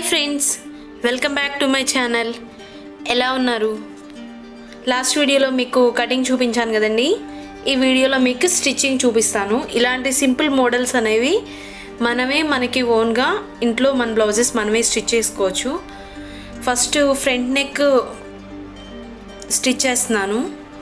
friends welcome back to my channel ఎలా ఉన్నారు last వీడియోలో మీకు కటింగ్ చూపించాను కదండి ఈ వీడియోలో మీకు స్టిచ్చింగ్ చూపిస్తాను ఇలాంటి సింపుల్ మోడల్స్ అనేవి మనమే మనకి ఓన్గా ఇంట్లో మన బ్లౌజెస్ మనమే స్టిచ్ చేసుకోవచ్చు ఫస్ట్ ఫ్రంట్ నెక్ స్టిచ్ చేస్తున్నాను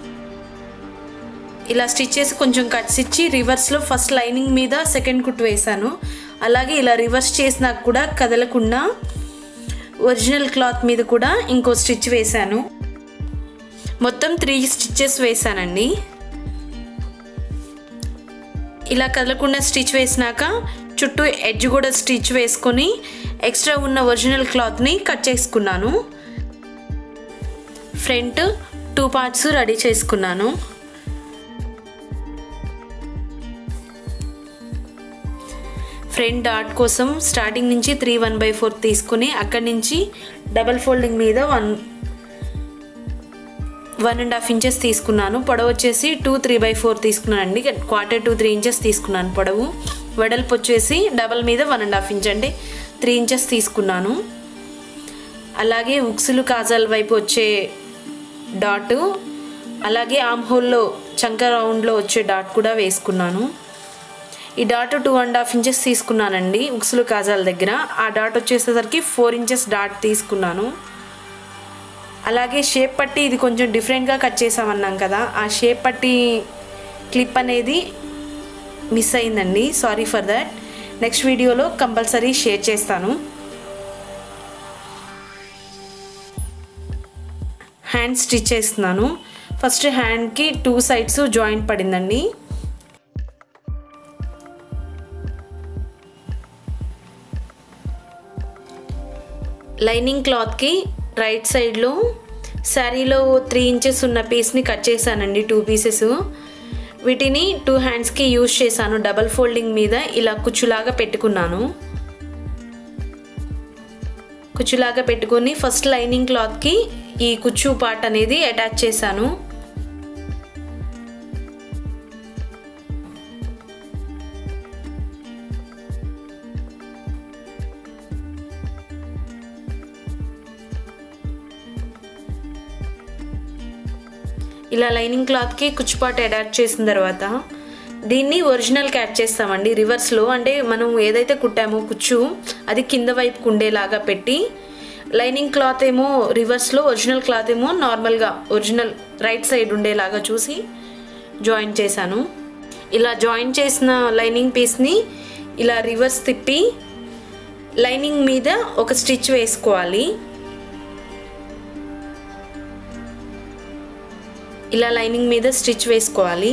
ఇలా స్టిచ్ చేసి కొంచెం కట్స్ ఇచ్చి రివర్స్లో ఫస్ట్ లైనింగ్ మీద సెకండ్ కుట్టు వేశాను అలాగే ఇలా రివర్స్ చేసినాక కూడా కదలకుండా ఒరిజినల్ క్లాత్ మీద కూడా ఇంకో స్టిచ్ వేశాను మొత్తం త్రీ స్టిచ్చెస్ వేశానండి ఇలా కదలకుండా స్టిచ్ వేసినాక చుట్టూ ఎడ్జ్ కూడా స్టిచ్ వేసుకొని ఎక్స్ట్రా ఉన్న ఒరిజినల్ క్లాత్ని కట్ చేసుకున్నాను ఫ్రంట్ టూ పార్ట్స్ రెడీ చేసుకున్నాను ఫ్రంట్ డాట్ కోసం స్టార్టింగ్ నుంచి త్రీ వన్ బై ఫోర్ తీసుకుని అక్కడి నుంచి డబల్ ఫోల్డింగ్ మీద one one and half inches తీసుకున్నాను పొడవు వచ్చేసి టూ త్రీ బై ఫోర్ తీసుకున్నాను అండి క్వార్టర్ టూ త్రీ ఇంచెస్ తీసుకున్నాను పొడవు వెడల్పు వచ్చేసి డబల్ మీద వన్ అండ్ హాఫ్ ఇంచ్ అంటే త్రీ ఇంచెస్ తీసుకున్నాను అలాగే ఉక్సులు కాజాల వైపు వచ్చే డాట్ అలాగే ఆమ్ హోల్లో చంక రౌండ్లో వచ్చే డాట్ కూడా వేసుకున్నాను ఈ dot two and half inches తీసుకున్నానండి ఉక్సులు కాజాల దగ్గర ఆ డాట్ వచ్చేసేసరికి ఫోర్ ఇంచెస్ డాట్ తీసుకున్నాను అలాగే షేప్ పట్టి ఇది కొంచెం డిఫరెంట్గా కట్ చేసామన్నాం కదా ఆ షేప్ పట్టి క్లిప్ అనేది మిస్ అయిందండి సారీ ఫర్ దట్ నెక్స్ట్ వీడియోలో కంపల్సరీ షేర్ చేస్తాను హ్యాండ్ స్టిచ్ చేస్తున్నాను ఫస్ట్ హ్యాండ్కి టూ సైడ్స్ జాయింట్ పడిందండి లైనింగ్ క్లాత్కి రైట్ సైడ్లో శారీలో త్రీ ఇంచెస్ ఉన్న పీస్ని కట్ చేశానండి టూ పీసెస్ వీటిని టూ హ్యాండ్స్కి యూజ్ చేశాను డబల్ ఫోల్డింగ్ మీద ఇలా కుచ్చులాగా పెట్టుకున్నాను కుచ్చులాగా పెట్టుకొని ఫస్ట్ లైనింగ్ క్లాత్కి ఈ కుచ్చు పార్ట్ అనేది అటాచ్ చేశాను ఇలా లైనింగ్ క్లాత్కి కుచ్చుపాటు అటాచ్ చేసిన తర్వాత దీన్ని ఒరిజినల్ క్యాట్ చేస్తామండి రివర్స్లో అంటే మనం ఏదైతే కుట్టామో కుచ్చు అది కింద వైపుకు ఉండేలాగా పెట్టి లైనింగ్ క్లాత్ ఏమో రివర్స్లో ఒరిజినల్ క్లాత్ ఏమో నార్మల్గా ఒరిజినల్ రైట్ సైడ్ ఉండేలాగా చూసి జాయిన్ చేశాను ఇలా జాయిన్ చేసిన లైనింగ్ పీస్ని ఇలా రివర్స్ తిప్పి లైనింగ్ మీద ఒక స్టిచ్ వేసుకోవాలి ఇలా లైనింగ్ మీద స్టిచ్ వేసుకోవాలి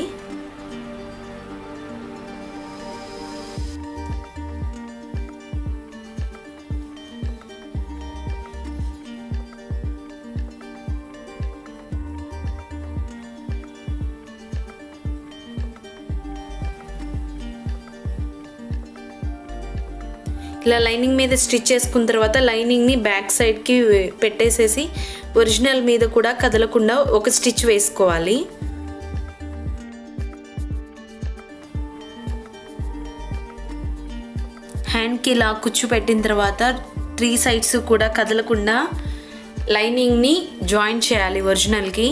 ఇలా లైనింగ్ మీద స్టిచ్ చేసుకున్న తర్వాత లైనింగ్ని బ్యాక్ సైడ్కి పెట్టేసేసి ఒరిజినల్ మీద కూడా కదలకుండా ఒక స్టిచ్ వేసుకోవాలి హ్యాండ్కి ఇలా కుచ్చు పెట్టిన తర్వాత త్రీ సైడ్స్ కూడా కదలకుండా లైనింగ్ని జాయిన్ చేయాలి ఒరిజినల్కి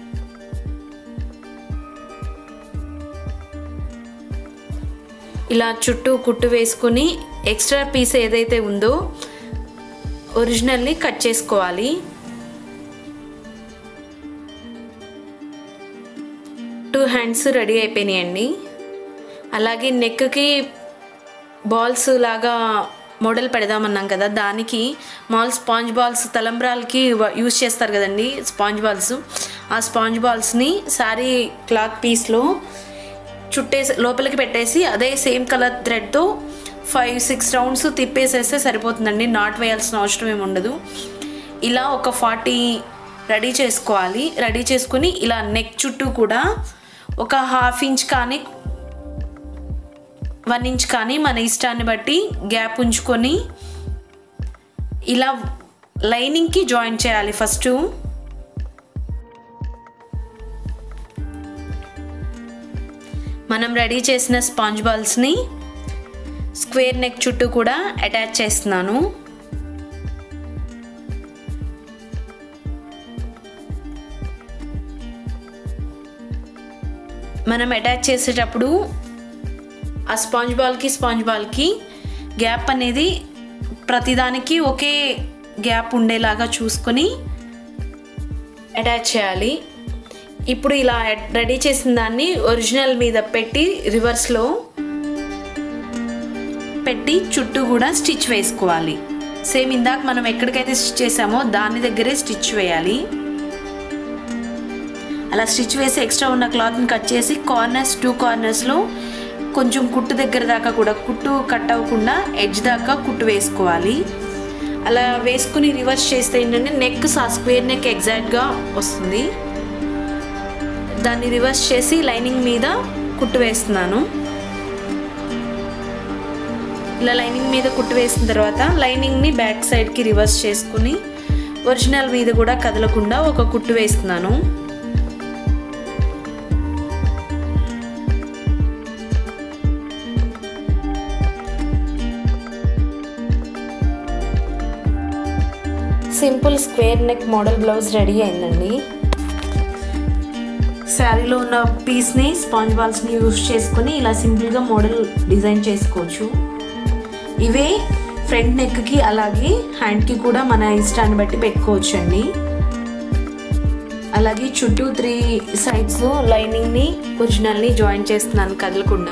ఇలా చుట్టూ కుట్టు వేసుకుని ఎక్స్ట్రా పీస్ ఏదైతే ఉందో ఒరిజినల్ని కట్ చేసుకోవాలి టూ హ్యాండ్స్ రెడీ అయిపోయినాయండి అలాగే నెక్కి బాల్స్ లాగా మోడల్ పెడదామన్నాం కదా దానికి మాల్ స్పాంజ్ బాల్స్ తలంబ్రాలకి యూజ్ చేస్తారు కదండి స్పాంజ్ బాల్స్ ఆ స్పాంజ్ బాల్స్ని శారీ క్లాత్ పీస్లో చుట్టేసి లోపలికి పెట్టేసి అదే సేమ్ కలర్ థ్రెడ్తో ఫైవ్ సిక్స్ రౌండ్స్ తిప్పేసేస్తే సరిపోతుందండి నాట్ వేయాల్సిన అవసరం ఏమి ఉండదు ఇలా ఒక ఫార్టీ రెడీ చేసుకోవాలి రెడీ చేసుకుని ఇలా నెక్ చుట్టూ కూడా ఒక హాఫ్ ఇంచ్ కానీ వన్ ఇంచ్ కానీ మన ఇష్టాన్ని బట్టి గ్యాప్ ఉంచుకొని ఇలా లైనింగ్కి జాయిన్ చేయాలి ఫస్ట్ మనం రెడీ చేసిన స్పాంజ్ బాల్స్ని స్క్వేర్ నెక్ చుట్టూ కూడా అటాచ్ చేస్తున్నాను మనం అటాచ్ చేసేటప్పుడు ఆ స్పాంజ్ బాల్కి స్పాంజ్ బాల్కి గ్యాప్ అనేది ప్రతిదానికి ఒకే గ్యాప్ ఉండేలాగా చూసుకొని అటాచ్ చేయాలి ఇప్పుడు ఇలా రెడీ చేసిన దాన్ని ఒరిజినల్ మీద పెట్టి రివర్స్లో పెట్టి చుట్టూ కూడా స్టిచ్ వేసుకోవాలి సేమ్ ఇందాక మనం ఎక్కడికైతే స్టిచ్ చేసామో దాని దగ్గరే స్టిచ్ వేయాలి అలా స్టిచ్ వేసి ఎక్స్ట్రా ఉన్న క్లాత్ని కట్ చేసి కార్నర్స్ టూ కార్నర్స్లో కొంచెం కుట్టు దగ్గర దాకా కూడా కుట్టు కట్ అవ్వకుండా ఎడ్జ్ దాకా కుట్టు వేసుకోవాలి అలా వేసుకుని రివర్స్ చేస్తే ఏంటంటే నెక్ సా స్క్వేర్ నెక్ ఎగ్జాక్ట్గా వస్తుంది దాన్ని రివర్స్ చేసి లైనింగ్ మీద కుట్టు వేస్తున్నాను ఇలా లైనింగ్ మీద కుట్టు వేసిన తర్వాత లైనింగ్ని బ్యాక్ సైడ్కి రివర్స్ చేసుకుని ఒరిజినల్ మీద కూడా కదలకుండా ఒక కుట్టు వేస్తున్నాను simple square neck model blouse ready అయిందండి శారీలో ఉన్న పీస్ని స్పాంజ్ బాల్స్ని యూస్ చేసుకొని ఇలా సింపుల్గా మోడల్ డిజైన్ చేసుకోవచ్చు ఇవే ఫ్రంట్ నెక్కి అలాగే హ్యాండ్కి కూడా మన ఇష్టాన్ని బట్టి పెట్టుకోవచ్చు అండి అలాగే చుట్టూ త్రీ సైడ్స్ లైనింగ్ని ఒరిజినల్ని జాయిన్ చేస్తున్నాను కదలకుండా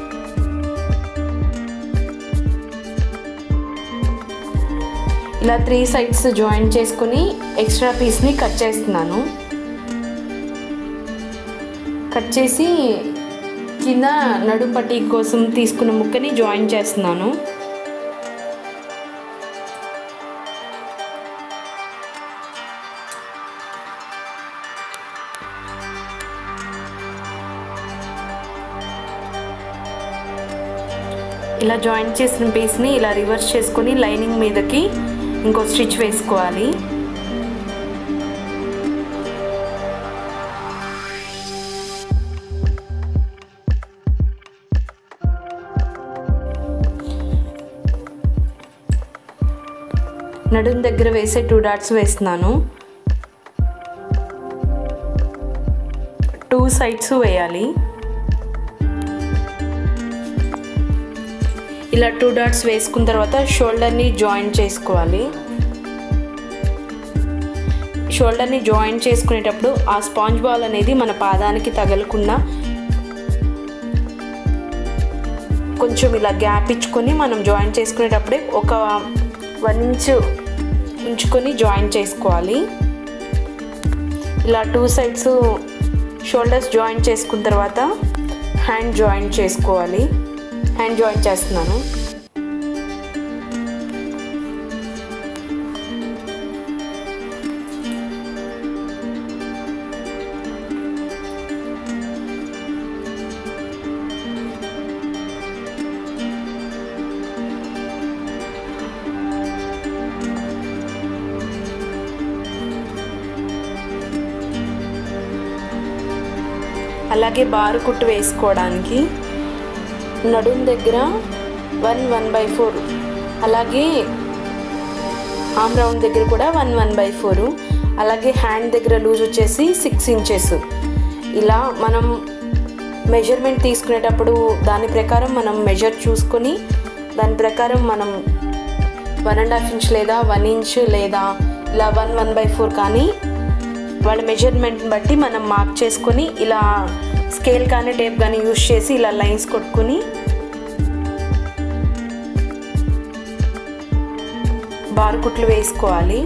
ఇలా త్రీ సైడ్స్ జాయిన్ చేసుకుని ఎక్స్ట్రా పీస్ని కట్ చేస్తున్నాను కట్ చేసి కింద నడుం పట్టి కోసం తీసుకున్న ముక్కని జాయిన్ చేస్తున్నాను ఇలా జాయిన్ చేసిన పీస్ని ఇలా రివర్స్ చేసుకొని లైనింగ్ మీదకి ఇంకో స్టిచ్ వేసుకోవాలి నడుం దగ్గర వేసే టూ డాట్స్ వేస్తున్నాను టూ సైడ్స్ వేయాలి ఇలా టూ డాట్స్ వేసుకున్న తర్వాత షోల్డర్ని జాయిన్ చేసుకోవాలి షోల్డర్ని జాయిన్ చేసుకునేటప్పుడు ఆ స్పాంజ్ బాల్ అనేది మన పాదానికి తగలకుండా కొంచెం ఇలా గ్యాప్ ఇచ్చుకొని మనం జాయిన్ చేసుకునేటప్పుడే ఒక వన్ ఇంచ్ ఉంచుకొని జాయిన్ చేసుకోవాలి ఇలా టూ సైడ్స్ షోల్డర్స్ జాయిన్ చేసుకున్న తర్వాత హ్యాండ్ జాయిన్ చేసుకోవాలి హ్యాండ్ జాయిన్ చేస్తున్నాను అలాగే బారు కుట్టు వేసుకోవడానికి నడుం దగ్గర వన్ వన్ బై ఫోర్ అలాగే ఆమ్ రౌండ్ దగ్గర కూడా వన్ వన్ బై ఫోర్ అలాగే హ్యాండ్ దగ్గర లూజ్ వచ్చేసి సిక్స్ ఇంచెస్ ఇలా మనం మెజర్మెంట్ తీసుకునేటప్పుడు దాని ప్రకారం మనం మెజర్ చూసుకొని దాని ప్రకారం మనం వన్ అండ్ హాఫ్ ఇంచ్ లేదా వన్ ఇంచ్ లేదా ఇలా వన్ వన్ బై ఫోర్ కానీ వాళ్ళ మెజర్మెంట్ని బట్టి మనం మార్క్ చేసుకొని ఇలా స్కేల్ కానీ టేప్ కానీ యూస్ చేసి ఇలా లైన్స్ కొట్టుకొని బారు కుట్లు వేసుకోవాలి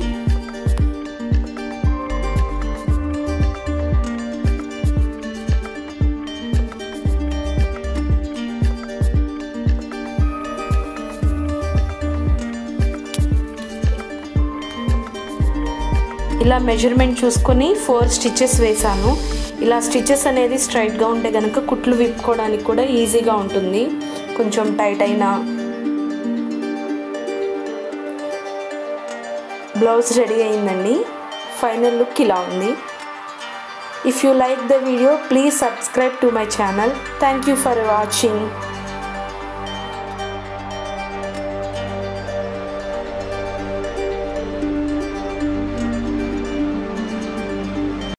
ఇలా మెజర్మెంట్ చూసుకొని ఫోర్ స్టిచెస్ వేసాను ఇలా స్టిచెస్ అనేది స్ట్రైట్గా ఉంటే కనుక కుట్లు విప్పుకోవడానికి కూడా ఈజీగా ఉంటుంది కొంచెం టైట్ అయినా బ్లౌజ్ రెడీ అయిందండి ఫైనల్ లుక్ ఇలా ఉంది if you like the video please subscribe to my channel thank you for watching